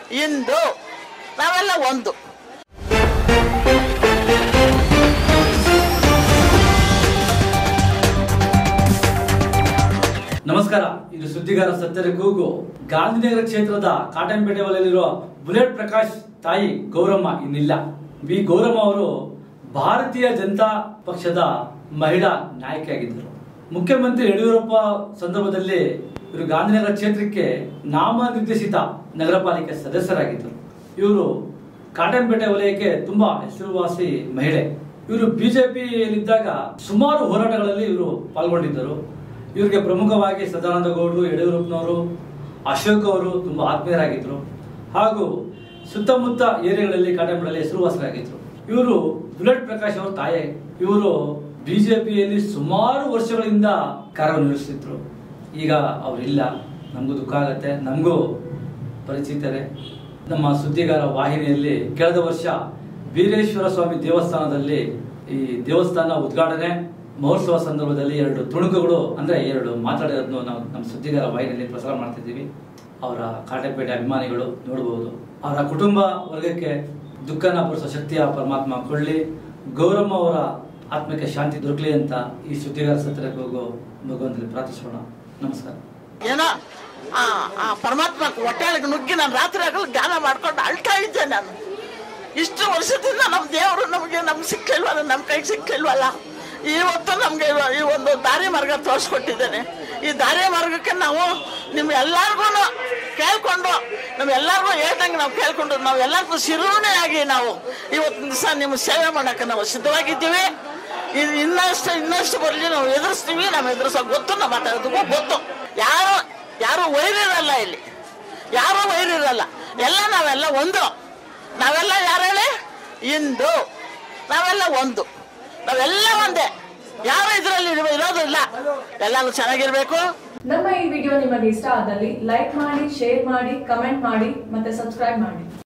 ಇಂದು ನಾವೆಲ್ಲ ಒಂದು ನಮಸ್ಕಾರ ಇದು ಸುದ್ದಿಗಾರ ಸತ್ಯರ ಕೂಗು ಗಾಂಧಿನಗರ ಕ್ಷೇತ್ರದ ಕಾಟನ್ಪೇಟೆ ವಲಯದಲ್ಲಿರುವ ಬುಲೆಟ್ ಪ್ರಕಾಶ್ ತಾಯಿ ಗೌರಮ್ಮ ಇನ್ನಿಲ್ಲ ಬಿ ಗೌರಮ್ಮ ಅವರು ಭಾರತೀಯ ಜನತಾ ಪಕ್ಷದ ಮಹಿಳಾ ನಾಯಕಿಯಾಗಿದ್ದರು ಮುಖ್ಯಮಂತ್ರಿ ಯಡಿಯೂರಪ್ಪ ಸಂದರ್ಭದಲ್ಲಿ ಇವರು ಗಾಂಧಿನಗರ ಕ್ಷೇತ್ರಕ್ಕೆ ನಾಮನಿರ್ದೇಶಿತ ನಗರ ಪಾಲಿಕೆ ಸದಸ್ಯರಾಗಿದ್ದರು ಇವರು ಕಾಟನ್ಪೇಟೆ ವಲಯಕ್ಕೆ ತುಂಬಾ ಹೆಸರುವಾಸಿ ಮಹಿಳೆ ಇವರು ಬಿಜೆಪಿಯಲ್ಲಿದ್ದಾಗ ಸುಮಾರು ಹೋರಾಟಗಳಲ್ಲಿ ಇವರು ಪಾಲ್ಗೊಂಡಿದ್ದರು ಇವರಿಗೆ ಪ್ರಮುಖವಾಗಿ ಸದಾನಂದ ಗೌಡರು ಯಡಿಯೂರಪ್ಪನವರು ಅಶೋಕ್ ಅವರು ತುಂಬಾ ಆತ್ಮೀಯರಾಗಿದ್ದರು ಹಾಗೂ ಸುತ್ತಮುತ್ತ ಏರಿಯಾಗಳಲ್ಲಿ ಕಾಟಂಬಳಲ್ಲಿ ಹೆಸರುವಾಸರಾಗಿದ್ದರು ಇವರು ಬುಲೆಟ್ ಪ್ರಕಾಶ್ ಅವರ ತಾಯಿ ಇವರು ಬಿಜೆಪಿಯಲ್ಲಿ ಸುಮಾರು ವರ್ಷಗಳಿಂದ ಕಾರ್ಯನಿರ್ವಹಿಸುತ್ತಿದ್ರು ಈಗ ಅವರಿಲ್ಲ ನಮಗೂ ದುಃಖ ಆಗತ್ತೆ ನಮಗೂ ಪರಿಚಿತರೇ ನಮ್ಮ ಸುದ್ದಿಗಾರ ವಾಹಿನಿಯಲ್ಲಿ ಕಳೆದ ವರ್ಷ ವೀರೇಶ್ವರ ಸ್ವಾಮಿ ದೇವಸ್ಥಾನದಲ್ಲಿ ಈ ದೇವಸ್ಥಾನ ಉದ್ಘಾಟನೆ ಮಹೋತ್ಸವ ಸಂದರ್ಭದಲ್ಲಿ ಎರಡು ತುಣುಕುಗಳು ಅಂದ್ರೆ ಎರಡು ಮಾತಾಡಿರೋದನ್ನು ನಾವು ನಮ್ಮ ಸುದ್ದಿಗಾರ ವಾಹಿನಿಯಲ್ಲಿ ಪ್ರಸಾರ ಮಾಡ್ತಿದ್ದೀವಿ ಅವರ ಕಾಟಪೇಟೆ ಅಭಿಮಾನಿಗಳು ನೋಡಬಹುದು ಅವರ ಕುಟುಂಬ ವರ್ಗಕ್ಕೆ ದುಃಖನ ಪಡಿಸೋ ಶಕ್ತಿಯ ಪರಮಾತ್ಮ ಕೊಳ್ಳಿ ಗೌರಮ್ಮ ಅವರ ಆತ್ಮಕ್ಕೆ ಶಾಂತಿ ದೊರಕಲಿ ಅಂತ ಈ ಸುದ್ದಿಗಾರ ಸತ್ರಕ್ಕೆ ಹೋಗೋ ಭಗವಂತನಲ್ಲಿ ಪ್ರಾರ್ಥಿಸೋಣ ನಮಸ್ಕಾರ ಏನೋ ಆ ಆ ಪರಮಾತ್ಮ ಹೊಟ್ಟೆಗೆ ನುಗ್ಗಿ ನಾನು ರಾತ್ರಿ ಆಗಲು ಗಾನ ಮಾಡ್ಕೊಂಡು ಅಳ್ತಾ ಇದ್ದೆ ನಾನು ಇಷ್ಟು ವರ್ಷದಿಂದ ನಮ್ಮ ದೇವರು ನಮಗೆ ನಮ್ಗೆ ಸಿಕ್ಕಿಲ್ವಲ್ಲ ನಮ್ಮ ಕೈಗೆ ಸಿಕ್ಕಿಲ್ವಲ್ಲ ಇವತ್ತು ನಮಗೆ ಈ ಒಂದು ದಾರಿ ಮಾರ್ಗ ತೋರಿಸ್ಕೊಟ್ಟಿದ್ದೇನೆ ಈ ದಾರಿ ಮಾರ್ಗಕ್ಕೆ ನಾವು ನಿಮ್ ಎಲ್ಲಾರ್ಗು ಕೇಳ್ಕೊಂಡು ನಾವ್ ಎಲ್ಲಾರ್ಗು ಹೇಳ್ದಂಗೆ ನಾವು ಕೇಳ್ಕೊಂಡು ನಾವು ಎಲ್ಲರಿಗೂ ಶಿರೋಣಿಯಾಗಿ ನಾವು ಇವತ್ತಿನ ದಿವಸ ನಿಮ್ಮ ಸೇವೆ ಮಾಡಕ್ಕೆ ನಾವು ಸಿದ್ಧವಾಗಿದ್ದೀವಿ ಇದು ಇನ್ನಷ್ಟು ಇನ್ನಷ್ಟು ಬರಲಿ ನಾವು ಎದುರಿಸ್ತೀವಿ ನಾವು ಎದುರಿಸೋ ಗೊತ್ತು ನಾವು ಮಾತಾಡೋದಕ್ಕೂ ಗೊತ್ತು ಯಾರು ಯಾರು ವೈರಿರಲ್ಲ ಇಲ್ಲಿ ಯಾರು ವೈರಿರಲ್ಲ ಎಲ್ಲ ನಾವೆಲ್ಲ ಒಂದು ನಾವೆಲ್ಲ ಯಾರು ಹೇಳಿ ಇಂದು ನಾವೆಲ್ಲ ಒಂದು ನಾವೆಲ್ಲ ಒಂದೇ ಯಾರು ಇದರಲ್ಲಿ ಇರೋದು ಇಲ್ಲ ಎಲ್ಲಾನು ಚೆನ್ನಾಗಿರ್ಬೇಕು ನಮ್ಮ ಈ ವಿಡಿಯೋ ನಿಮಗೆ ಇಷ್ಟ ಆದಲ್ಲಿ ಲೈಕ್ ಮಾಡಿ ಶೇರ್ ಮಾಡಿ ಕಮೆಂಟ್ ಮಾಡಿ ಮತ್ತೆ ಸಬ್ಸ್ಕ್ರೈಬ್ ಮಾಡಿ